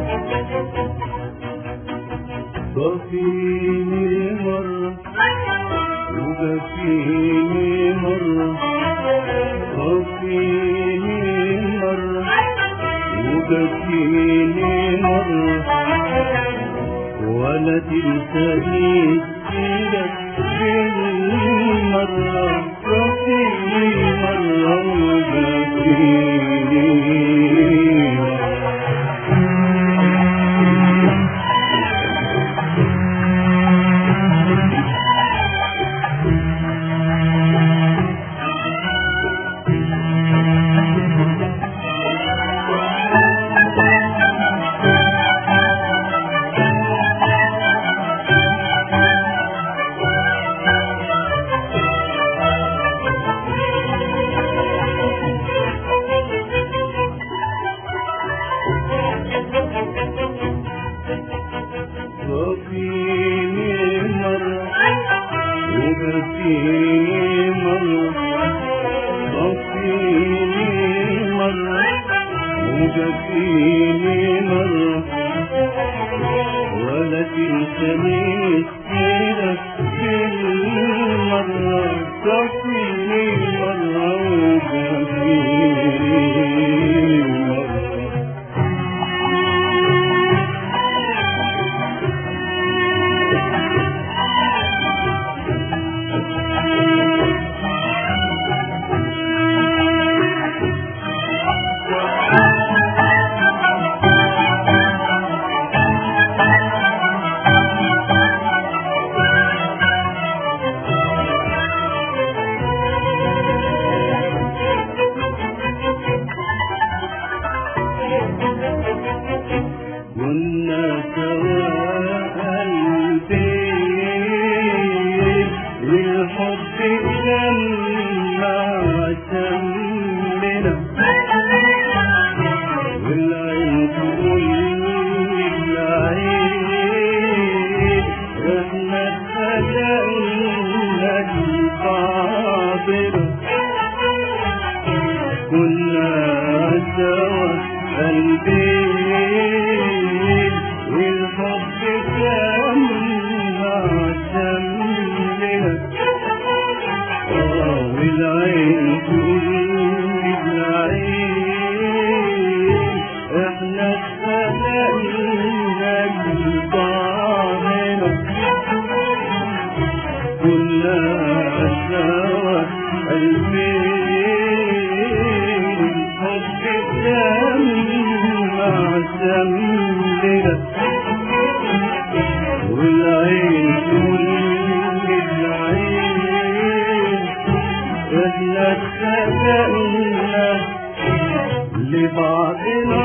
صفيني مرة وبكيني مرة صفيني مرة وبكيني مرة ولا تنساني سيرك بالمرة صفيني مرة وبكيني مرة صفيني مرة وبكيني مرة صفيني مرة وبكيني مرة ولا تنساني سيرك بالمرة صفيني مرة وبكيني مرة كنا سوا قلبي والحب جمع شمنا والعين تقول للعين احنا خلقنا القابله كنا سوا قلبين والحب كان مع شمنا آه، والعين تقول للعين احنا خلقنا القابله كنا سوا قلبين حب جمع شملنا والعين تقول للعين احنا اتخلقنا لبعضنا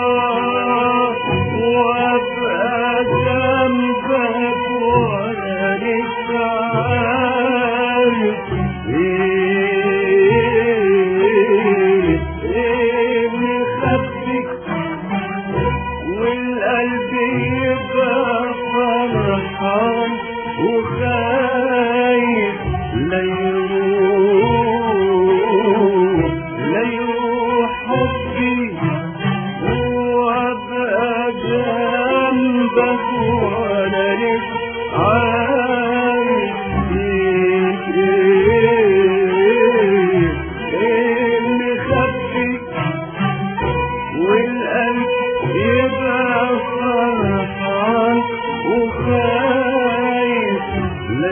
وابقى جنبك وانا لسه عارف ايه ايه مخبيك والقلب يبقى فرحان وخايف لا يروح لا يروح حبي وابقى جنبك وانا لسه عايش ايه ايه مخبيك والقلب يبقى فرحان وخايف لا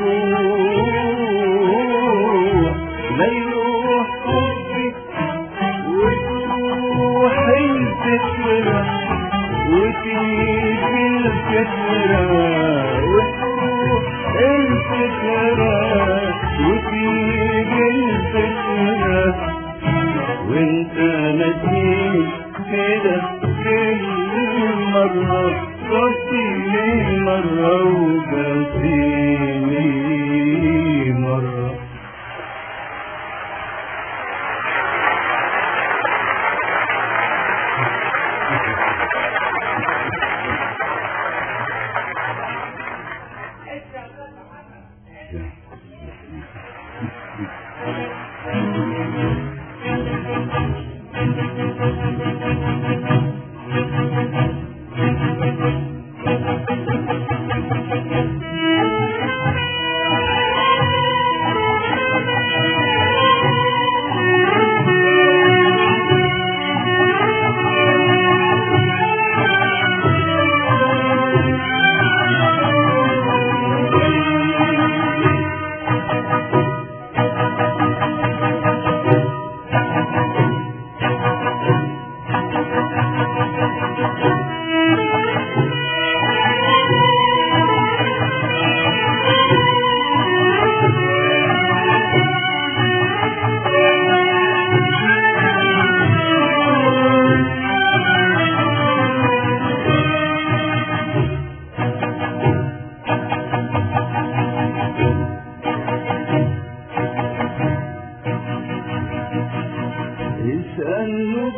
يروح لا يروح حبك وتروح الفكرة وتيجي الفكرة وتروح الفكرة وتيجي الفكرة وانت نسيت كده كل مرة صوتي مرة وبسيني مرة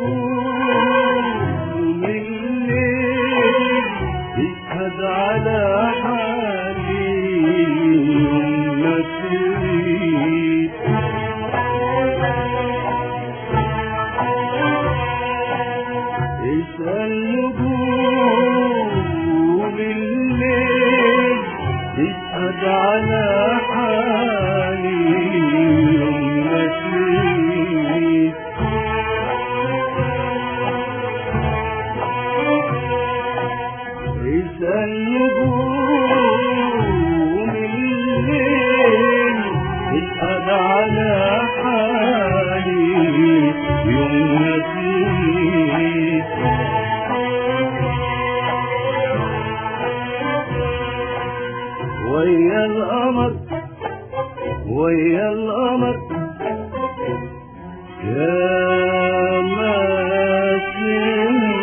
نجوم الليل تشهد على حالي ما تريد اسأل نجوم الليل تشهد على حالي ما تريد اسأل نجوم الليل تشهد على حالي يوم ما تريد ويا القمر ويا القمر يا ماشي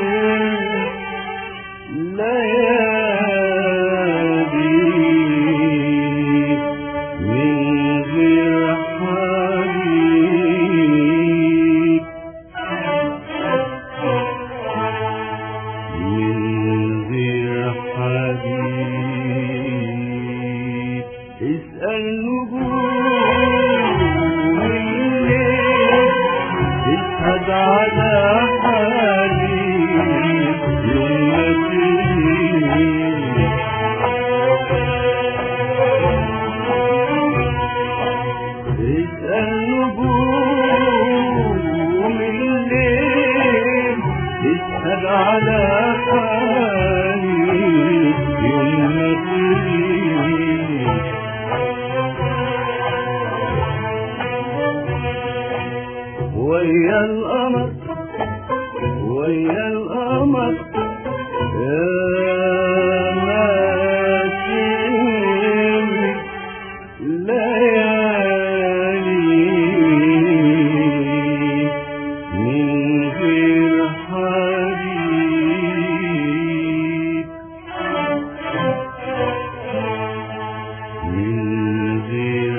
ليالي من غير حبيب من غير حبيب اسأل نجوم الليل تشهد على حالي يوم ما تريد اسأل نجوم الليل تشهد على حالي يوم ما تريد ويا القمر ويا القمر يا ماشي ليالي من غير حبيب من غير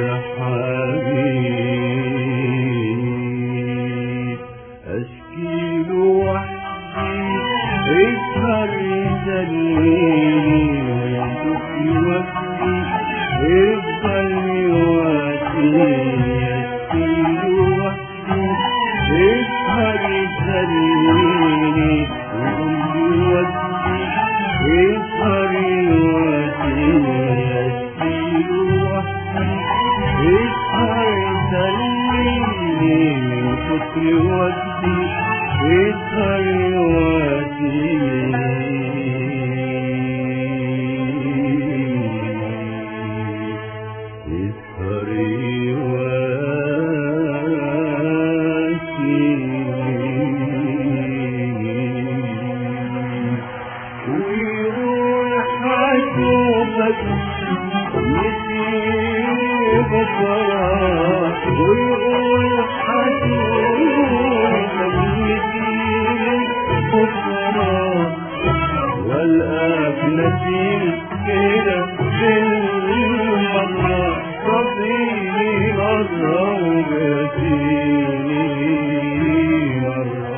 حبيب أشكي له وحدي اسهر يدليني ويدك وحدي افضل يواسيني أشكي له وحدي اسهر يدليني ويدك وحدي اسهر يواسيني أشكي له وحدي اسهر يدليني من كتر وجدي اسهر يواسيني اسهر يواسيني ويروح عشوقك يسيب الصلاة ويروح عشوقك يسيب الصلاة والآب نسيم كده بالمرة صفيني مرة وجاتيني مرة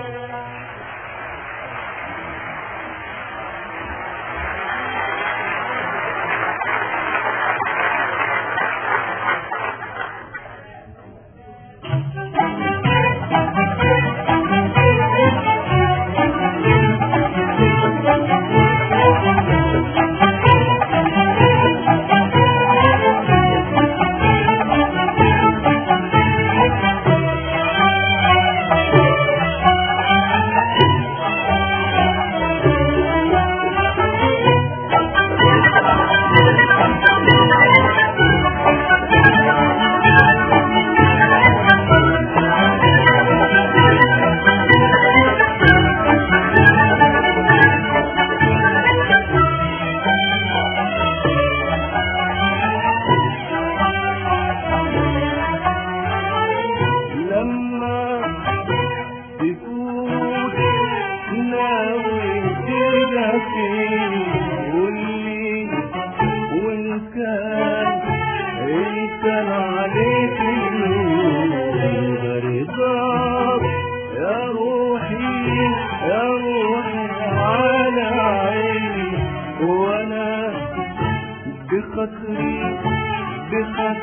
كان عليك النور رضاك يا روحي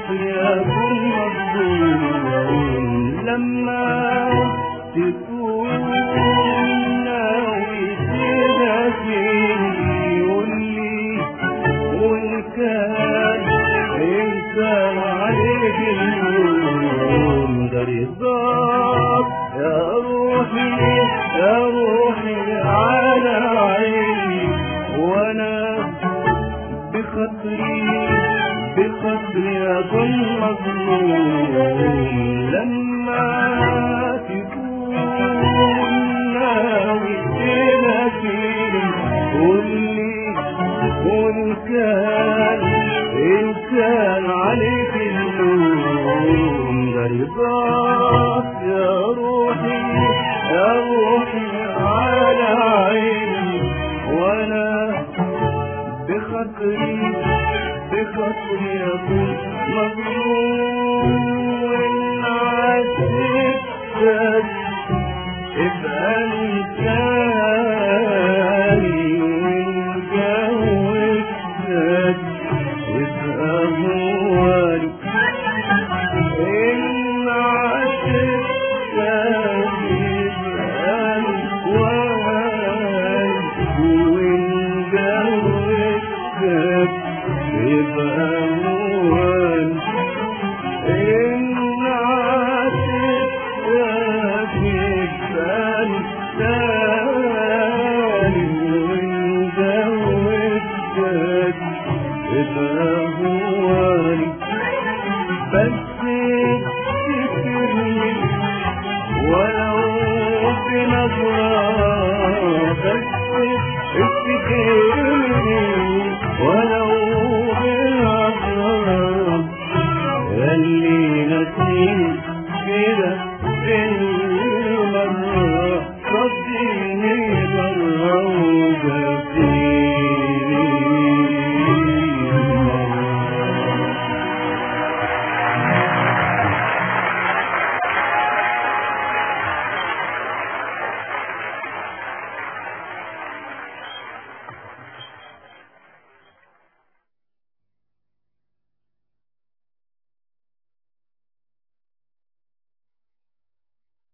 بخاطري أكون مظلوم لما تكون ناوي تناديني قول لي وإن كان إنسان عليك اليوم ده رضاك يا روحي يا روحي على عيني وأنا بخاطري بخاطري أكون مظلوم لما تكون ناوي تناديني قول لي وإن كان إن كان عليك اللوم ده رضاك يا روحي يا روحي على عيني وأنا بخاطري بخاطري أكون مظلوم وإن عاتبتك ابقى انساني وإن جوزتك ابقى هواني إن عاتبتك ابقى هواني وإن جوزتك ابقى هواني إن عاتبتك يبقى تاني وإن جوزتك يبقى هواني بس تفتكرني ولو بنظرة